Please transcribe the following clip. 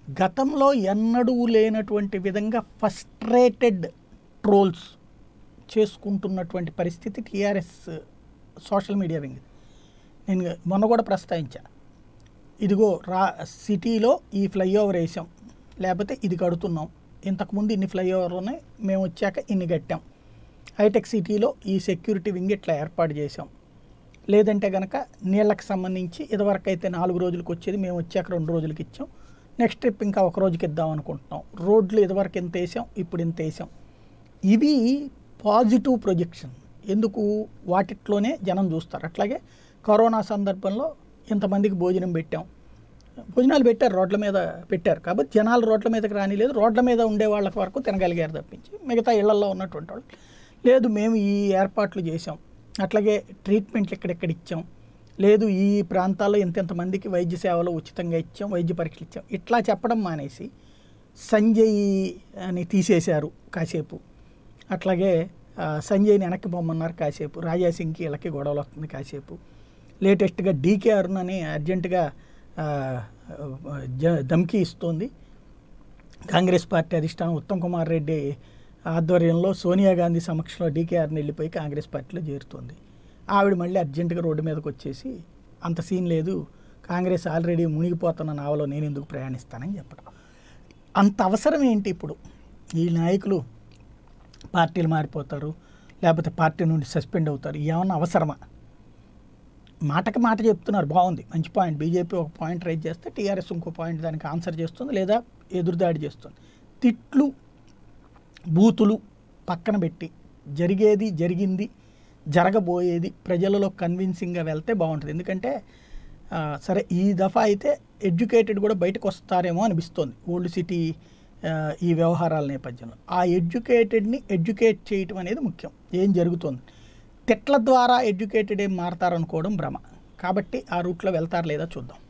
గతంలో ఎన్నడూ లేనటువంటి విధంగా ఫస్ట్రేటెడ్ ట్రోల్స్ చేసుకుంటున్నటువంటి పరిస్థితి టీఆర్ఎస్ సోషల్ మీడియా వింగ్ నేను మొన్న కూడా ప్రస్తావించా ఇదిగో రా సిటీలో ఈ ఫ్లైఓవర్ వేసాం లేకపోతే ఇది కడుతున్నాం ఇంతకుముందు ఇన్ని ఫ్లైఓవర్లు ఉన్నాయి మేము వచ్చాక ఇన్ని కట్టాం హైటెక్ సిటీలో ఈ సెక్యూరిటీ వింగ్ ఇట్లా ఏర్పాటు చేసాం లేదంటే కనుక నీళ్ళకి సంబంధించి ఇదివరకు అయితే నాలుగు రోజులకు వచ్చేది మేము వచ్చాక రెండు రోజులకి ఇచ్చాం నెక్స్ట్ ట్రిప్ ఇంకా ఒక రోజుకి ఇద్దాం అనుకుంటున్నాం రోడ్లు ఇదివరకు ఎంత వేసాం ఇప్పుడు ఇంత వేసాం ఇవి పాజిటివ్ ప్రొజెక్షన్ ఎందుకు వాటిట్లోనే జనం చూస్తారు అట్లాగే కరోనా సందర్భంలో ఇంతమందికి భోజనం పెట్టాం భోజనాలు పెట్టారు రోడ్ల మీద పెట్టారు కాబట్టి జనాలు రోడ్ల మీదకి రానిలేదు రోడ్ల మీద ఉండే వాళ్ళ వరకు తినగలిగారు తప్పించి మిగతా ఇళ్లలో ఉన్నటువంటి వాళ్ళు లేదు మేము ఈ ఏర్పాట్లు చేసాం అట్లాగే ట్రీట్మెంట్లు ఎక్కడెక్కడ ఇచ్చాం లేదు ఈ ప్రాంతాల్లో ఇంతెంత మందికి వైద్య సేవలు ఉచితంగా ఇచ్చాం వైద్య పరీక్షలు ఇచ్చాం ఇట్లా చెప్పడం మానేసి సంజయ్ అని తీసేశారు కాసేపు అట్లాగే ఆ, సంజయ్ని వెనక్కి పొమ్మన్నారు కాసేపు రాజాసింగ్కి వీళ్ళకి గొడవలు వస్తుంది కాసేపు లేటెస్ట్గా డీకే అరుణ్ అని అర్జెంటుగా ఆ, జ- ధమ్కీ ఇస్తోంది కాంగ్రెస్ పార్టీ అధిష్టానం ఉత్తమ్ కుమార్ రెడ్డి ఆధ్వర్యంలో సోనియా గాంధీ సమక్షంలో డీకేఆర్ని వెళ్ళిపోయి కాంగ్రెస్ పార్టీలో చేరుతోంది ఆవిడ మళ్ళీ అర్జెంటుగా రోడ్డు మీదకి వచ్చేసి అంత సీన్ లేదు కాంగ్రెస్ ఆల్రెడీ మునిగిపోతున్న నావలో నేను ఎందుకు ప్రయాణిస్తానని చెప్పడం అంత అవసరం ఏంటి ఇప్పుడు ఈ నాయకులు పార్టీలు మారిపోతారు లేకపోతే పార్టీ నుండి సస్పెండ్ అవుతారు ఏమన్నా అవసరమా మాటకి మాట చెప్తున్నారు బాగుంది మంచి పాయింట్ బీజేపీ ఒక పాయింట్ రైజ్ చేస్తే టీఆర్ఎస్ ఇంకో పాయింట్ దానికి ఆన్సర్ చేస్తుంది లేదా ఎదురుదాడి చేస్తుంది తిట్లు బూతులు పక్కన పెట్టి జరిగేది జరిగింది జరగబోయేది ప్రజలలో కన్విన్సింగ్గా వెళ్తే బాగుంటుంది ఎందుకంటే ఆ, సరే ఈ దఫా అయితే ఎడ్యుకేటెడ్ కూడా బయటకు వస్తారేమో అనిపిస్తోంది ఓల్డ్ సిటీ ఆ, ఈ వ్యవహారాల నేపథ్యంలో ఆ ఎడ్యుకేటెడ్ని ఎడ్యుకేట్ చేయటం అనేది ముఖ్యం ఏం జరుగుతుంది తిట్ల ద్వారా ఎడ్యుకేటెడ్ ఏం మారతారనుకోవడం భ్రమ కాబట్టి ఆ రూట్లో వెళ్తారు లేదా చూద్దాం